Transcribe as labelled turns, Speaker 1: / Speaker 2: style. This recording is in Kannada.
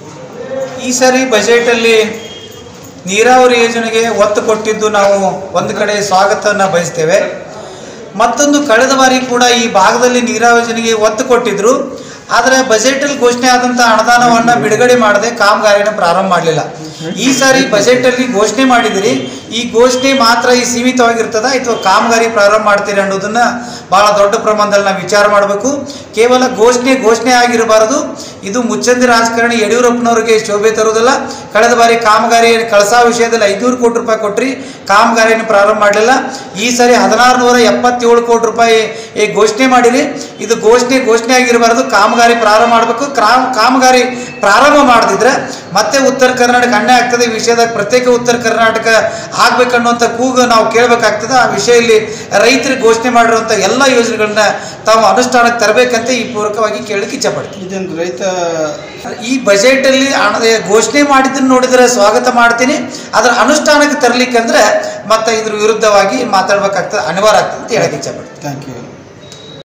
Speaker 1: ಈ ಸಾರಿ ಬಜೆಟಲ್ಲಿ ನೀರಾವರಿ ಯೋಜನೆಗೆ ಒತ್ತು ಕೊಟ್ಟಿದ್ದು ನಾವು ಒಂದು ಕಡೆ ಸ್ವಾಗತವನ್ನು ಬಯಸ್ತೇವೆ ಮತ್ತೊಂದು ಕಳೆದ ಬಾರಿ ಕೂಡ ಈ ಭಾಗದಲ್ಲಿ ನೀರಾವರಿ ಯೋಜನೆಗೆ ಒತ್ತು ಕೊಟ್ಟಿದ್ರು ಆದರೆ ಬಜೆಟಲ್ಲಿ ಘೋಷಣೆ ಆದಂಥ ಅನುದಾನವನ್ನು ಬಿಡುಗಡೆ ಮಾಡದೆ ಕಾಮಗಾರಿನ ಪ್ರಾರಂಭ ಮಾಡಲಿಲ್ಲ ಈ ಸಾರಿ ಬಜೆಟಲ್ಲಿ ಘೋಷಣೆ ಮಾಡಿದಿರಿ ಈ ಘೋಷಣೆ ಮಾತ್ರ ಈ ಸೀಮಿತವಾಗಿರ್ತದ ಅಥವಾ ಕಾಮಗಾರಿ ಪ್ರಾರಂಭ ಮಾಡ್ತೀರಿ ಅನ್ನೋದನ್ನ ಬಹಳ ದೊಡ್ಡ ಪ್ರಮಾಣದಲ್ಲಿ ನಾವು ವಿಚಾರ ಮಾಡಬೇಕು ಕೇವಲ ಘೋಷಣೆ ಘೋಷಣೆ ಆಗಿರಬಾರದು ಇದು ಮುಚ್ಚಂದಿ ರಾಜಕಾರಣಿ ಯಡಿಯೂರಪ್ಪನವರಿಗೆ ಶೋಭೆ ತರುವುದಿಲ್ಲ ಕಳೆದ ಬಾರಿ ಕಾಮಗಾರಿ ಕಳಸಾ ವಿಷಯದಲ್ಲಿ ಐದುನೂರು ಕೋಟಿ ರೂಪಾಯಿ ಕೊಟ್ರಿ ಕಾಮಗಾರಿಯನ್ನು ಪ್ರಾರಂಭ ಮಾಡಲಿಲ್ಲ ಈ ಸಾರಿ ಹದಿನಾರು ನೂರ ಎಪ್ಪತ್ತೇಳು ಕೋಟಿ ರೂಪಾಯಿ ಈ ಘೋಷಣೆ ಮಾಡಿರಿ ಇದು ಘೋಷಣೆ ಘೋಷಣೆ ಆಗಿರಬಾರದು ಕಾಮಗಾರಿ ಪ್ರಾರಂಭ ಮಾಡಬೇಕು ಕ್ರಾಮ್ ಕಾಮಗಾರಿ ಪ್ರಾರಂಭ ಮಾಡದಿದ್ರೆ ಮತ್ತೆ ಉತ್ತರ ಕರ್ನಾಟಕ ಅನ್ಯಾಯ ಆಗ್ತದೆ ಈ ವಿಷಯದಾಗ ಪ್ರತ್ಯೇಕ ಉತ್ತರ ಕರ್ನಾಟಕ ಆಗ್ಬೇಕನ್ನುವಂಥ ಕೂಗು ನಾವು ಕೇಳಬೇಕಾಗ್ತದೆ ಆ ವಿಷಯದಲ್ಲಿ ರೈತರಿಗೆ ಘೋಷಣೆ ಮಾಡಿರುವಂಥ ಎಲ್ಲ ಯೋಜನೆಗಳನ್ನ ತಾವು ಅನುಷ್ಠಾನಕ್ಕೆ ತರಬೇಕಂತ ಈ ಪೂರಕವಾಗಿ ಕೇಳಲಿಕ್ಕೆ ಇಚ್ಛಪಡ್ತೀನಿ
Speaker 2: ಇದೇನು ರೈತ
Speaker 1: ಈ ಬಜೆಟಲ್ಲಿ ಹಣ ಘೋಷಣೆ ಮಾಡಿದ್ದನ್ನು ನೋಡಿದರೆ ಸ್ವಾಗತ ಮಾಡ್ತೀನಿ ಅದರ ಅನುಷ್ಠಾನಕ್ಕೆ ತರಲಿಕ್ಕಂದ್ರೆ ಮತ್ತೆ ಇದ್ರ ವಿರುದ್ಧವಾಗಿ ಮಾತಾಡ್ಬೇಕಾಗ್ತದೆ ಅನಿವಾರ್ಯ ಆಗ್ತದೆ ಅಂತ ಹೇಳಕ್ಕೆ ಇಚ್ಛಪಡ್ತೀನಿ
Speaker 2: ಥ್ಯಾಂಕ್ ಯು